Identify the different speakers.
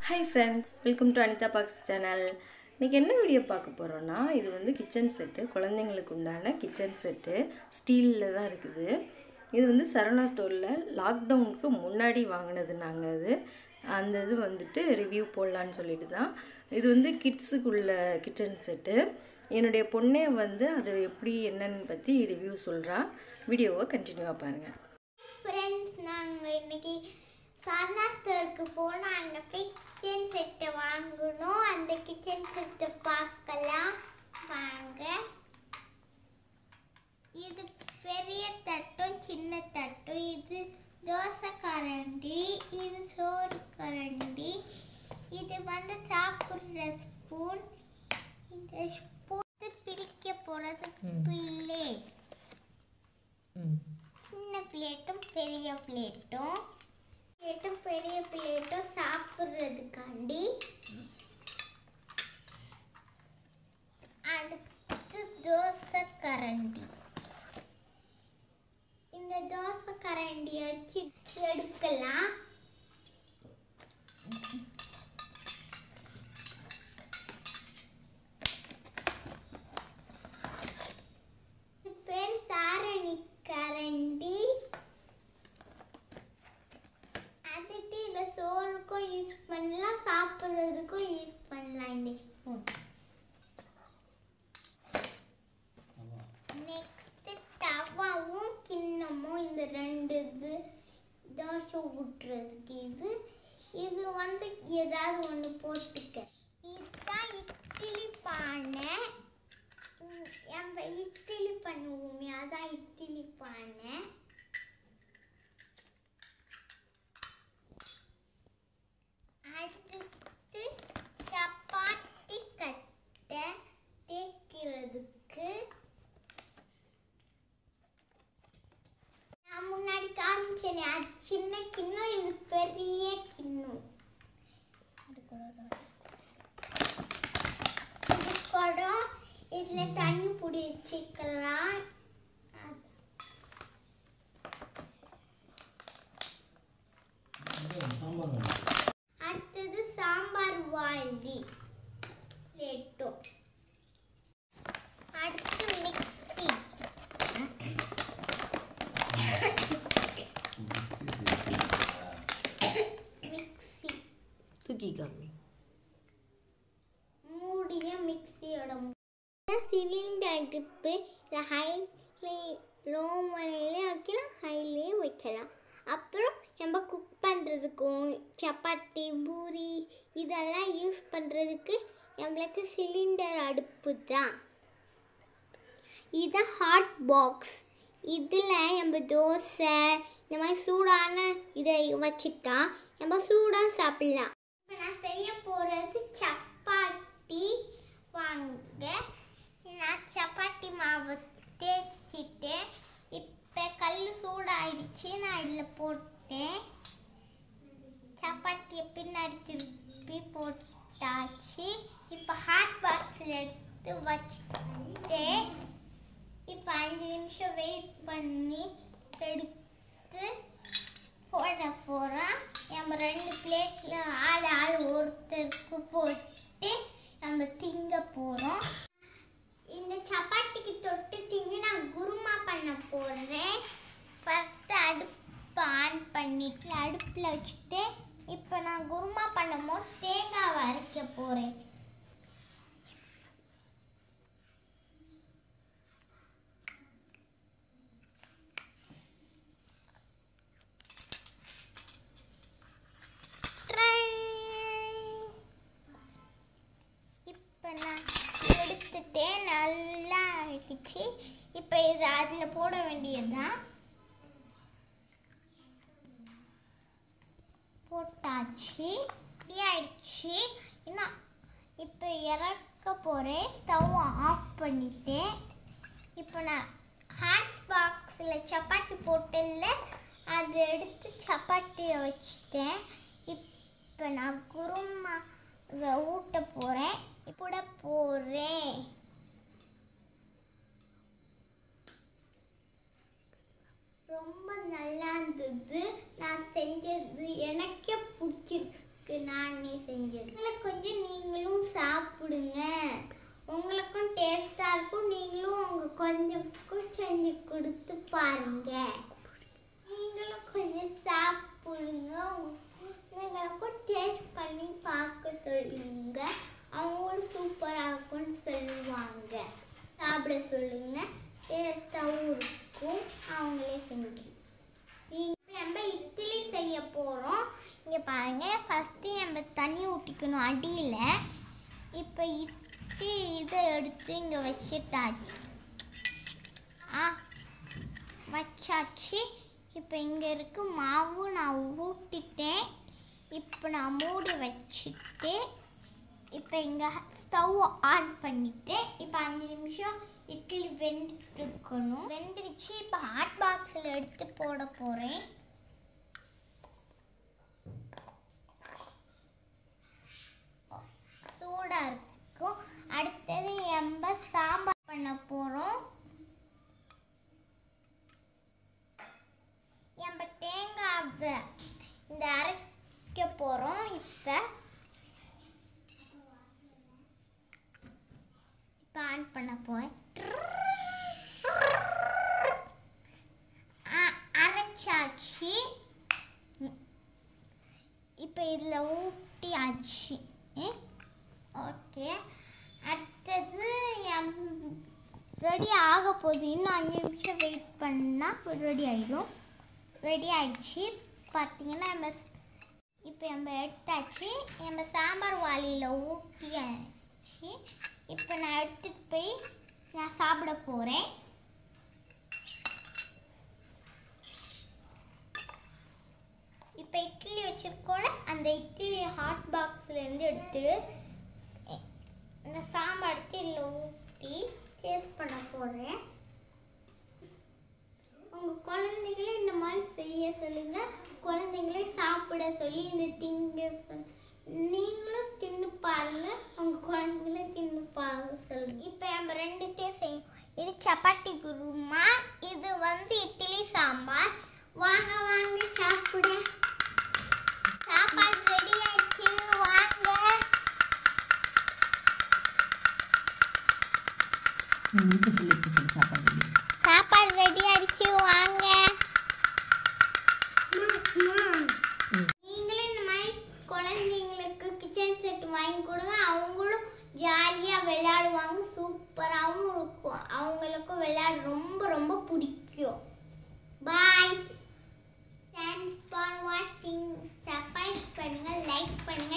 Speaker 1: hi friends welcome to Anitha box channel இன்றைக்கி என்ன video பார்க்க போகிறோன்னா இது வந்து கிச்சன் செட்டு குழந்தைங்களுக்கு உண்டான கிச்சன் செட்டு ஸ்டீலில் தான் இருக்குது இது வந்து சரவணா ஸ்டோரில் லாக்டவுனுக்கு முன்னாடி வாங்கினது நாங்கள் அது அந்த இது வந்துட்டு ரிவ்யூ போடலான்னு சொல்லிட்டு தான் இது வந்து கிட்ஸுக்குள்ள கிச்சன் செட்டு என்னுடைய பொண்ணே வந்து அது எப்படி என்னன்னு பற்றி ரிவ்யூ சொல்கிறா வீடியோவை கண்டினியூவாக பாருங்கள்
Speaker 2: ஃப்ரெண்ட்ஸ் நாங்கள் இன்னைக்கு சரணா ஸ்டோருக்கு போனோம் அங்கே கிச்சன் செட்டை வாங்கணும் அந்த கிச்சன் செட்டை பார்க்கலாம் வாங்க இது பெரிய தட்டும் சின்ன தட்டும் இது தோசை கரண்டி இது சோறு கரண்டி இது வந்து சாப்பிட்ற ஸ்பூன் இந்த ஸ்பூன் பிரிக்க போகிறது பிளேட் சின்ன பிளேட்டும் பெரிய பிளேட்டும் பிளேட்டும் பெரிய பிளேட்டும் சாப்பிட்றதுக்காண்டி அடுத்து தோசை கரண்டி இந்த தோசை கரண்டியை வச்சு எடுக்கலாம் இது பேர் சாரணி கரண்டி அதுக்கு இந்த சோறுக்கும் யூஸ் பண்ணலாம் சாப்பிட்றதுக்கும் யூஸ் பண்ணலாம் இந்த ஸ்பூன் நெக்ஸ்ட் தவாவும் கிண்ணமும் இந்த ரெண்டு இது தோசை ஊட்டுறதுக்கு இது இது வந்து ஏதாவது ஒன்று போட்டுக்க இதுதான் இட்லி பானை உம், நம்ம இட்லி பண்ணுவோமே அதான் இட்லி பானை அடுத்து சப்பாத்தி கட்டை தேய்க்கிறதுக்கு நான் முன்னாடி காமிச்சேனே அது சின்ன கிண்ணம் இது பெரிய கிண்ணம் இது குடம் இதுல தண்ணி புடி வச்சுக்கலாம் அடுத்தது சாம்பார் வாளி பிளேட்டோ அடுத்து மிக்ஸி மிக்ஸி
Speaker 1: தூக்கி காமி
Speaker 2: மூடிய மிக்ஸியோட சிலிண்டர் அடுப்பு இதை ஹைலே லோ மனையிலே வைக்கலாம் ஹைலே வைக்கலாம் அப்புறம் நம்ம குக் பண்ணுறதுக்கும் சப்பாத்தி பூரி இதெல்லாம் யூஸ் பண்ணுறதுக்கு நம்மளுக்கு சிலிண்டர் அடுப்பு தான் இது ஹாட் பாக்ஸ் இதில் நம்ம தோசை இந்த மாதிரி சூடான இதை வச்சுட்டா நம்ம சூடாக சாப்பிடலாம் இப்போ நான் செய்ய போகிறது சப்பாத்தி வாங்க நான் சப்பாத்தி மாவு தேய்ச்சிட்டேன் இப்போ கல் சூடாயிடுச்சு நான் இதில் போட்டேன் சப்பாத்தியை பின்னாடி திருப்பி போட்டாச்சு இப்போ ஹாட் பாக்ஸில் எடுத்து வச்சுட்டேன் இப்போ அஞ்சு நிமிஷம் வெயிட் பண்ணி எடுத்து போட போகிறோம் நம்ம ரெண்டு பிளேட்டில் ஆள் ஆள் ஒருத்தருக்கு போட்டு நம்ம திங்க போகிறோம் இந்த சப்பாத்திக்கு தொட்டு திங்க நான் குருமா பண்ண போடுறேன் ஃபஸ்ட்டு அடுப்பு ஆன் பண்ணிட்டு அடுப்பில் வச்சுட்டு இப்போ நான் குருமா பண்ணும்போது தேங்காவை அரைக்க போகிறேன் இப்போ நான் எடுத்துட்டேன் நல்லா ஆயிடுச்சு இப்போ இது அதில் போட வேண்டியதுதான் போட்டாச்சு இப்படி ஆயிடுச்சு இன்னும் இப்போ இறக்க போகிறேன் ஸ்டவ் ஆஃப் பண்ணிட்டேன் இப்போ நான் ஹாட் பாக்ஸில் சப்பாத்தி போட்டேன்ல அதை எடுத்து சப்பாத்தியை வச்சுட்டேன் இப்போ நான் குருமா ஊட்ட போகிறேன் இப்பட போகிறேன் ரொம்ப நல்லா இருந்தது நான் செஞ்சது எனக்கே பிடிச்சிருக்கு இருக்கு நானே செஞ்சது இதில் கொஞ்சம் நீங்களும் சாப்பிடுங்க உங்களுக்கும் டேஸ்டா இருக்கும் நீங்களும் உங்க கொஞ்சம் செஞ்சு கொடுத்து பாருங்க நீங்களும் கொஞ்சம் சாப்பிடுங்க நீங்களுக்கும் டேஸ்ட் பண்ணி பார்க்க சொல்லுங்க அவங்களும் சூப்பராக இருக்கும்னு சொல்லுவாங்க சாப்பிட சொல்லுங்க டேஸ்டாகவும் இருக்கும் அவங்களே செஞ்சு இப்போ நம்ம இட்லி செய்ய போகிறோம் இங்கே பாருங்க ஃபஸ்ட்டு நம்ம தண்ணி ஊற்றிக்கணும் அடியில் இப்போ இட்லி இதை எடுத்து இங்கே வச்சுட்டாச்சு ஆ வச்சாச்சு இப்போ இங்கே இருக்க மாவு நான் ஊட்டிட்டேன் இப்போ நான் மூடி வச்சுட்டு இப்போ இங்கே ஸ்டவ் ஆன் பண்ணிட்டேன் இப்போ அஞ்சு நிமிஷம் இட்லி வெந்துட்டு இருக்கணும் வெந்துருச்சு இப்போ ஹாட் பாக்ஸில் எடுத்து போட போகிறேன் சூடாக இருக்கும் அடுத்தது எம்ப சாம்பார் பண்ண போகிறோம் எம்ப தேங்காவை இந்த அரைக்க போகிறோம் இப்போ இப்போ ஆன் பண்ண போய் அரைச்சாச்சு இப்போ இதில் ஊட்டியாச்சு ஓகே அடுத்தது ரெடி ஆக போகுது இன்னும் அஞ்சு நிமிஷம் வெயிட் பண்ணால் ரெடி ஆயிடும் ரெடி ஆயிடுச்சு பார்த்தீங்கன்னா நம்ம இப்போ நம்ம எடுத்தாச்சு நம்ம சாம்பார் வாளியில் ஊட்டியாச்சு இப்போ நான் எடுத்துட்டு போய் நான் சாப்பிட போகிறேன் இப்போ இட்லி வச்சிருக்கோம்ல அந்த இட்லி ஹாட் பாக்ஸ்லேருந்து எடுத்துட்டு இந்த சாம்பார் எடுத்து இதில் ஊற்றி டேஸ்ட் பண்ண போகிறேன் உங்கள் குழந்தைங்களே இந்த மாதிரி செய்ய சொல்லுங்க குழந்தைங்களே சாப்பிட சொல்லி இந்த திங்க சொல் நீங்களும் தின்னு பாருங்க உங்க குழந்தைங்களே தின்னு பாருங்க சொல்லுங்க இப்போ நம்ம ரெண்டுட்டே செய்யும் இது சப்பாத்தி குருமா இது வந்து இட்லி சாம்பார் வாங்க வாங்க சாப்பிட சாப்பாடு ரெடி ஆயிடுச்சு வாங்க
Speaker 3: இப்போ சொல்லி இப்போ சொல்லி சாப்பாடு
Speaker 2: சாப்பாடு ரெடி ஆயிடுச்சு வாங்க நீங்களும் இந்த மாதிரி குழந்தைங்களுக்கு கிச்சன் செட் வாங்கி கொடுங்க அவங்களும் ஜாலியாக விளையாடுவாங்க சூப்பராகவும் இருக்கும் அவங்களுக்கும் விளையாட ரொம்ப ரொம்ப பிடிக்கும் பாய் தேங்க்ஸ் ஃபார் வாட்சிங் சப்ஸ்கிரைப் பண்ணுங்க லைக் பண்ணுங்க